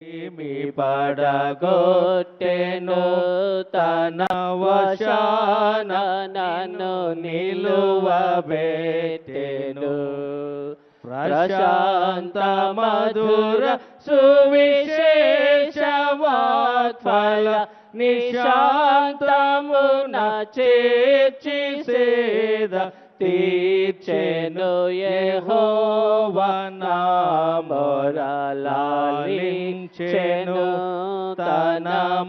మీ పడగొట్టెను తన వశాన నన్ను నిలువబెట్టెను ప్రశాంత మధుర సువిశేషవాత్ఫల నిశాంతమున చేర్చి సేద తీర్చెను యెహోవనామొరలాలించెను తన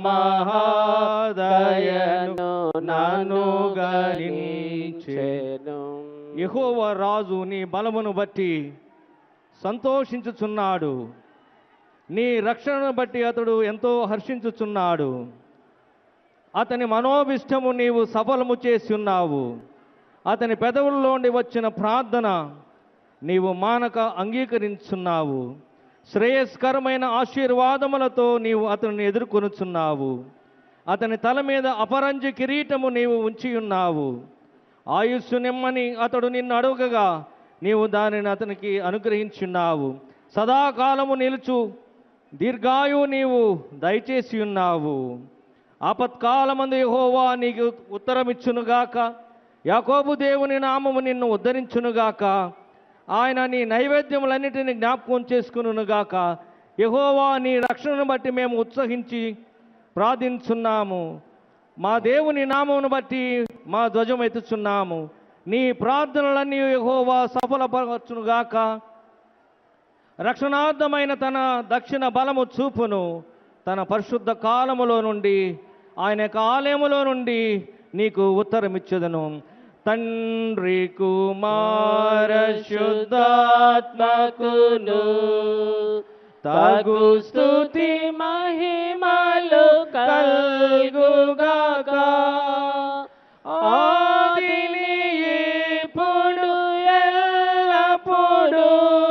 మహాదయను నన్ను గణించెను యెహోవ రాజు నీ బలమును బట్టి సంతోషించుచున్నాడు నీ రక్షణను బట్టి అతడు ఎంతో హర్షించుచున్నాడు అతని మనోభిష్టము నీవు సఫలము చేసి ఉన్నావు అతని పెదవుల్లోండి వచ్చిన ప్రార్థన నీవు మానక అంగీకరించున్నావు శ్రేయస్కరమైన ఆశీర్వాదములతో నీవు అతనిని ఎదుర్కొనుచున్నావు అతని తల మీద అపరంజి కిరీటము నీవు ఉంచి ఉన్నావు ఆయుస్సు నిమ్మని అతడు నిన్ను అడుగగా నీవు దానిని అతనికి అనుగ్రహించున్నావు సదాకాలము నిలుచు దీర్ఘాయువు నీవు దయచేసి ఉన్నావు ఆపత్కాలమందు యెహోవా నీకు ఉత్తరమిచ్చునుగాక యాకోబు దేవుని నామము నిన్ను ఉద్ధరించునుగాక ఆయన నీ నైవేద్యములన్నిటిని జ్ఞాపకం చేసుకునుగాక యెహోవా నీ రక్షణను బట్టి మేము ఉత్సహించి ప్రార్థించున్నాము మా దేవుని నామమును బట్టి మా ధ్వజం ఎత్తుచున్నాము నీ ప్రార్థనలన్నీ యెహోవా సఫలపరచునుగాక రక్షణార్థమైన తన దక్షిణ బలము చూపును తన పరిశుద్ధ కాలములో నుండి ఆయన యొక్క ఆలయములో నుండి నీకు ఉత్తరమిచ్చదను తండ్రి కుమార శుద్ధాత్మకును తగు స్తుతి మహిమలు కల్గుగాక ఆదిని ఇప్పుడు ఎల్లప్పుడు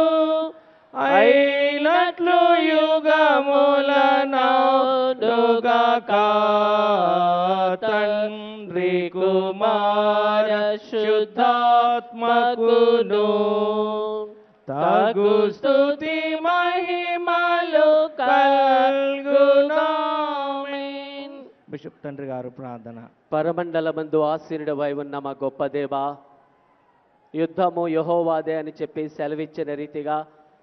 అయినట్లు యుగములనౌగాక తండ్రి కుమార శుద్ధాత్మకును తగు స్తుతి మహిమలు కల్గునామేన్ బిషప్ తండ్రి గారు ప్రార్థన పరమండలమందు ఆశీనుడవై ఉన్న మా గొప్ప దేవా యుద్ధము యహోవాదే అని చెప్పి సెలవిచ్చిన రీతిగా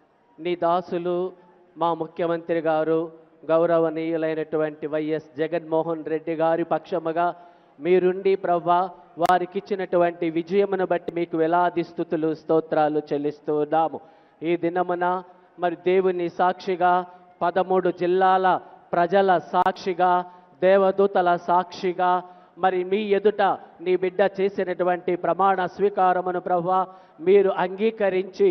నీ దాసులు మా ముఖ్యమంత్రి గారు గౌరవనీయులైనటువంటి వైఎస్ జగన్మోహన్ రెడ్డి గారి పక్షముగా మీరుండి ప్రవ్వా వారికి ఇచ్చినటువంటి విజయమును బట్టి మీకు వేలాది స్థుతులు స్తోత్రాలు చెల్లిస్తూ ఉన్నాము ఈ దినమున మరి దేవుని సాక్షిగా పదమూడు జిల్లాల ప్రజల సాక్షిగా దేవదూతల సాక్షిగా మరి మీ ఎదుట నీ బిడ్డ చేసినటువంటి ప్రమాణ స్వీకారమును ప్రభా మీరు అంగీకరించి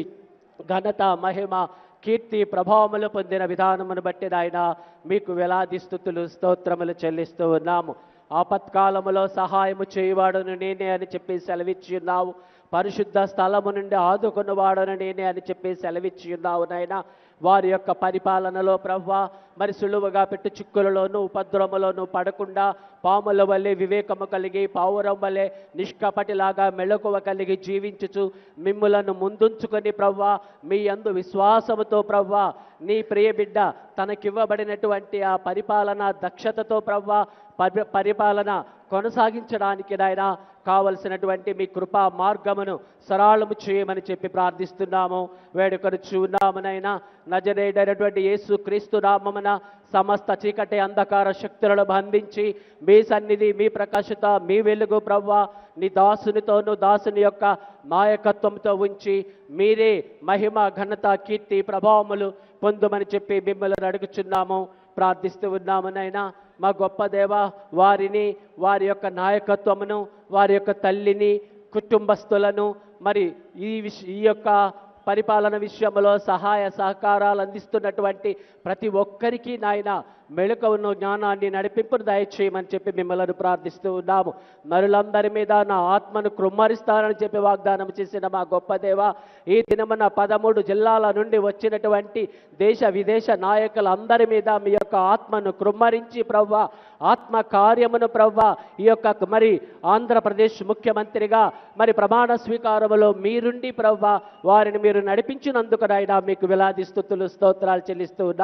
ఘనత మహిమ కీర్తి ప్రభావములు పొందిన విధానమును బట్టి నాయన మీకు వేలాది స్థుతులు స్తోత్రములు చెల్లిస్తూ ఉన్నాము ఆపత్కాలములో సహాయము చేయవాడును నేనే అని చెప్పి సెలవిచ్చి ఉన్నావు పరిశుద్ధ స్థలము నుండి ఆదుకున్నవాడును నేనే అని చెప్పి సెలవిచ్చి ఉన్నావు నాయన వారి యొక్క పరిపాలనలో ప్రవ్వా మరి సులువుగా పెట్టు చిక్కులలోనూ ఉపద్రవములోనూ పడకుండా పాముల వల్లే వివేకము కలిగి పావురం వల్లే నిష్కపటిలాగా మెళకువ కలిగి జీవించుచు మిమ్ములను ముందుంచుకొని ప్రవ్వా మీ అందు విశ్వాసముతో ప్రవ్వా నీ ప్రియ బిడ్డ తనకివ్వబడినటువంటి ఆ పరిపాలన దక్షతతో ప్రవ్వా పరి పరిపాలన కొనసాగించడానికి నాయన కావలసినటువంటి మీ కృపా మార్గమును సరళము చేయమని చెప్పి ప్రార్థిస్తున్నాము వేడుకొనుచు ఉన్నామునైనా నజరేడైనటువంటి యేసు క్రీస్తు నామమున సమస్త చీకటి అంధకార శక్తులను బంధించి మీ సన్నిధి మీ ప్రకాశత మీ వెలుగు ప్రవ్వా నీ దాసునితోనూ దాసుని యొక్క నాయకత్వంతో ఉంచి మీరే మహిమ ఘనత కీర్తి ప్రభావములు పొందుమని చెప్పి మిమ్మల్ని అడుగుచున్నాము ప్రార్థిస్తూ ఉన్నామునైనా మా గొప్ప దేవ వారిని వారి యొక్క నాయకత్వమును వారి యొక్క తల్లిని కుటుంబస్తులను మరి ఈ విష ఈ యొక్క పరిపాలన విషయంలో సహాయ సహకారాలు అందిస్తున్నటువంటి ప్రతి ఒక్కరికి నాయన మెళుకవును జ్ఞానాన్ని నడిపింపును దయచేయమని చెప్పి మిమ్మల్ని ప్రార్థిస్తూ ఉన్నాము నరులందరి మీద నా ఆత్మను కృమ్మరిస్తానని చెప్పి వాగ్దానం చేసిన మా గొప్ప దేవ ఈ దినమున పదమూడు జిల్లాల నుండి వచ్చినటువంటి దేశ విదేశ నాయకులందరి మీద మీ యొక్క ఆత్మను కృమ్మరించి ప్రవ్వా ఆత్మ కార్యమును ప్రవ్వా ఈ యొక్క మరి ఆంధ్రప్రదేశ్ ముఖ్యమంత్రిగా మరి ప్రమాణ స్వీకారములో మీరుండి ప్రవ్వా వారిని మీరు నడిపించినందుకు నాయన మీకు విలాది స్థుతులు స్తోత్రాలు చెల్లిస్తూ ఉన్నాము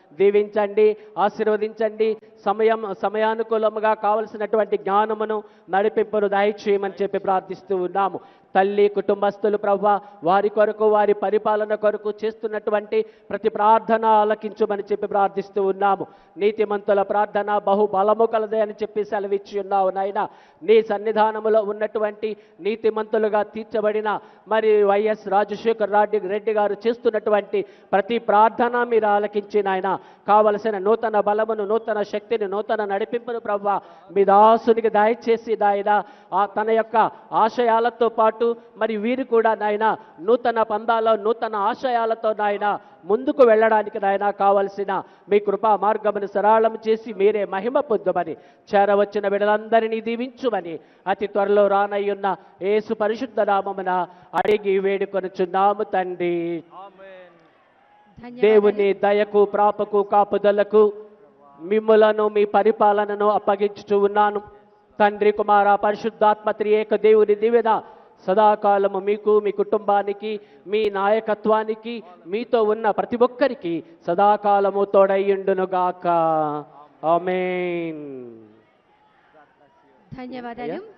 దీవించండి ఆశీర్వదించండి సమయం సమయానుకూలముగా కావలసినటువంటి జ్ఞానమును నడిపింపును దయచేయమని చెప్పి ప్రార్థిస్తూ ఉన్నాము తల్లి కుటుంబస్తులు ప్రభా వారి కొరకు వారి పరిపాలన కొరకు చేస్తున్నటువంటి ప్రతి ప్రార్థన ఆలకించుమని చెప్పి ప్రార్థిస్తూ ఉన్నాము నీతిమంతుల ప్రార్థన బహు బలము కలదే అని చెప్పి సెలవిచ్చి ఉన్నావు నాయన నీ సన్నిధానములో ఉన్నటువంటి నీతిమంతులుగా తీర్చబడిన మరి వైఎస్ రాజశేఖర్ రెడ్డి రెడ్డి గారు చేస్తున్నటువంటి ప్రతి ప్రార్థన మీరు ఆలకించి నాయన కావలసిన నూతన బలమును నూతన శక్తిని నూతన నడిపింపును ప్రభా మీ దాసునికి దయచేసి నాయన ఆ తన యొక్క ఆశయాలతో పాటు మరి వీరు కూడా నాయన నూతన పందాలో నూతన ఆశయాలతో నాయన ముందుకు వెళ్ళడానికి నాయన కావలసిన మీ కృపా మార్గమును సరళం చేసి మీరే మహిమ పొందమని చేరవచ్చిన బిడ్డలందరినీ దీవించుమని అతి త్వరలో రానయ్యున్న యేసు పరిశుద్ధ నామమున అడిగి వేడుకొనుచున్నాము తండ్రి ధన్యవాదాలు దేవుని దయకు ప్రాపకు కాపుదలకు మిమ్ములను మీ పరిపాలనను అప్పగించుచూ ఉన్నాను తండ్రి కుమార పరిశుద్ధాత్మ త్రియేక దేవుని దివెన సదాకాలము మీకు మీ కుటుంబానికి మీ నాయకత్వానికి మీతో ఉన్న ప్రతి ఒక్కరికి సదాకాలము తోడయ్యుండునుగాక ఆమేన్ ధన్యవాదాలు